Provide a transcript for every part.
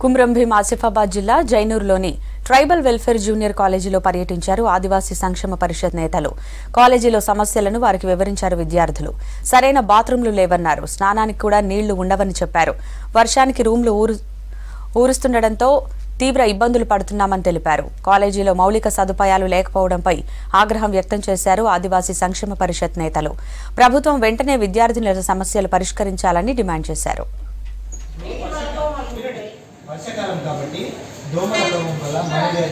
కుమ్రం భీం ఆసిఫాబాద్ జిల్లా జైనూరులోని tribal welfare junior కాలేజీలో పర్యటించారు ఆదివాసీ సంక్షేమ పరిషత్ నేతలు కాలేజీలో సమస్యలను వారికి వివరించారు విద్యార్థులు సరైన బాత్రూంలు లేవన్నారు స్నానానికి కూడా నీళ్లు ఉండవని చెప్పారు వర్షానికి రూమ్లు ఊరు ఊరుస్తుండటంతో తీవ్ర ఇబ్బందులు పడుతున్నామని తెలిపారు కాలేజీలో మౌలిక సదుపాయాలు లేకపోవడంపై ఆగ్రహం వ్యక్తం చేశారు ఆదివాసీ సంక్షేమ పరిషత్ నేతలు ప్రభుత్వం వెంటనే విద్యార్థినుల సమస్యలు పరిష్కరించాలని డిమాండ్ చేశారు వర్షాకాలం కాబట్టి దోమల ప్రభావం వల్ల మలేరియా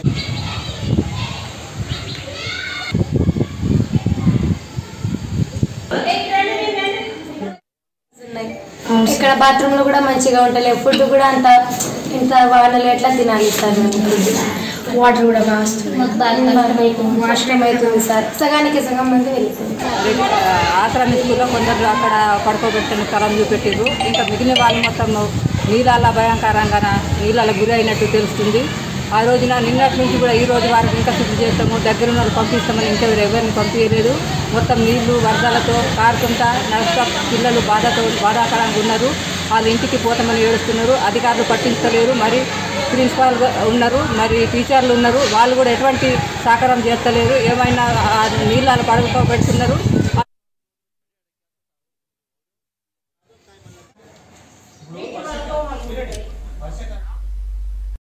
ఉన్నాయి ఇక్కడ బాత్రూమ్ లో కూడా మంచిగా ఉంటలేదు ఫుడ్ కూడా అంత ఇంత వానలు ఎట్లా తినాలి సార్ ఫుడ్ వాటర్ కూడా బాగా వస్తున్నాయి వాష్రూమ్ అవుతుంది సార్ సగానికి సగం మంది వెళ్తుంది ఆశ్రమ స్కూల్లో కొందరు అక్కడ పడుకోబెట్టిన స్థలం చూపెట్టిర్రు ఇంకా మిగిలిన వాళ్ళు మొత్తం నీళ్ళ భయంకరంగా నీళ్ళ గురి అయినట్టు తెలుస్తుంది ఆ రోజున నిన్నటి నుంచి కూడా ఈ రోజు వరకు ఇంకా శుద్ధి చేస్తాము దగ్గర ఉన్న వాళ్ళు పంపిస్తామని ఇంకా ఎవరిని పంపించలేదు మొత్తం నీళ్లు వరదలతో కారుతుంటా నష్ట పిల్లలు బాధతో బాధాకరంగా ఉన్నారు వాళ్ళ ఇంటికి పోతామని ఏడుస్తున్నారు అధికారులు పట్టించలేరు మరి ప్రిన్సిపాల్ గా ఉన్నారు మరి టీచర్లు ఉన్నారు వాళ్ళు కూడా ఎటువంటి సహకారం చేస్తలేరు ఏమైనా ఆ నీళ్ళని పడుకోబెడుతున్నారు వర్షాకాలం